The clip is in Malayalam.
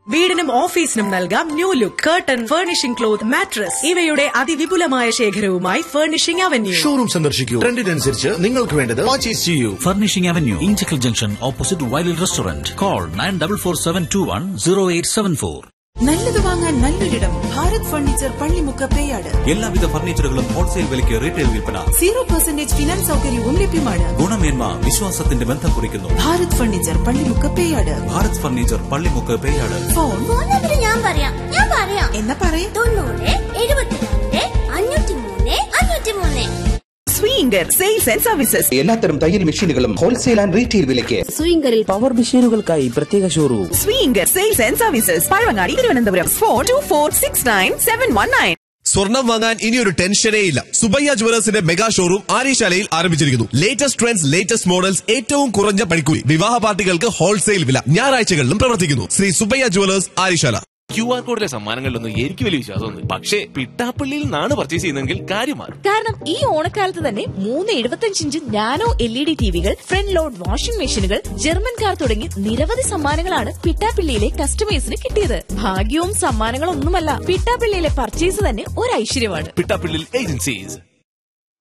വീടിനും ഓഫീസിനും നൽകാം new look curtain furnishing cloth mattress ഇവയുടെ അതിവിപുലമായ ശേഖരവുമായി ഫർണിഷിംഗ് അവന്യൂ ഷോറൂം സന്ദർശിക്കൂ ട്രെൻഡിനനുസരിച്ച് നിങ്ങൾക്ക് വേണ്ടത് പർച്ചേസ് ചെയ്യൂ Furnishing Avenue, Inchikal Junction, opposite Wiley Restaurant. Call 9447210874. നല്ലത് വാങ്ങാൻ നല്ലൊരിടം ഭാരത് ഫർണിച്ചർ പള്ളിമുക്ക് പേയാട് എല്ലാവിധ ഫർണിച്ചറുകളും ഹോൾസെയിൽ വിലയ്ക്ക് റീറ്റെയിൽ വിൽപ്പന സീറോ പെർസെന്റേജ് ഫിനാൻസ് സൗകര്യവും ലഭ്യമാണ് ഗുണമേന്മ വിശ്വാസത്തിന്റെ ബന്ധം കുറിക്കുന്നു Bharat furniture Pallimukku Peyad Bharat furniture Pallimukku Peyad phone phone number ഞാൻ പറയാം ഞാൻ പറയാം എന്നാ പറയേ തൊണ്ണൂറ് എഴുപത്തിരണ്ട് അഞ്ഞൂറ്റി മൂന്ന് അഞ്ഞൂറ്റി മൂന്ന് സ്വീങ്കർ സെയിൽസ് ആൻഡ് സർവീസസ് എല്ലാത്തരം തയ്യൽ മെഷീനുകളും ഹോൾസെയിൽ ആൻഡ് റീറ്റെയിൽ വിലയ്ക്ക് സ്വിംഗറിൽ പവർ മെഷീനുകൾക്കായി പ്രത്യേക showroom swinger sales and services Pazhavangadi Thiruvananthapuram four two four six nine seven one nine സ്വർണം വാങ്ങാൻ ഇനിയൊരു ടെൻഷനേ ഇല്ല സുബയ്യ ജുവലേഴ്സിന്റെ മെഗാ ഷോറൂം ആര്യശാലയിൽ ആരംഭിച്ചിരിക്കുന്നു ലേറ്റസ്റ്റ് ട്രെൻഡ്സ് ലേറ്റസ്റ്റ് മോഡൽസ് ഏറ്റവും കുറഞ്ഞ പണിക്കൂലി വിവാഹ പാർട്ടികൾക്ക് ഹോൾസെയിൽ വില ഞായറാഴ്ചകളിലും പ്രവർത്തിക്കുന്നു Shri Subbaiah jewellers Aryasala Q R കോഡിലെ സമ്മാനങ്ങളിലൊന്നും എനിക്ക് വലിയ വിശ്വാസമൊന്നും പക്ഷേ പിട്ടാപ്പള്ളിയിൽ നിന്നാണ് പർച്ചേസ് ചെയ്യുന്നതെങ്കിൽ കാര്യം മാറും കാരണം ഈ ഓണക്കാലത്ത് തന്നെ മൂന്ന് എഴുപത്തഞ്ച് inch nano L E D ടിവികൾ ഫ്രണ്ട് ലോഡ് വാഷിംഗ് മെഷീനുകൾ ജർമ്മൻ കാർ തുടങ്ങി നിരവധി സമ്മാനങ്ങളാണ് പിട്ടാപ്പിള്ളിയിലെ കസ്റ്റമേഴ്സിന് കിട്ടിയത് ഭാഗ്യവും സമ്മാനങ്ങളൊന്നുമല്ല പിട്ടാപ്പിള്ളിയിലെ പർച്ചേസ് തന്നെ ഒരു ഐശ്വര്യമാണ് പിട്ടാപ്പള്ളിയിൽ ഏജൻസീസ്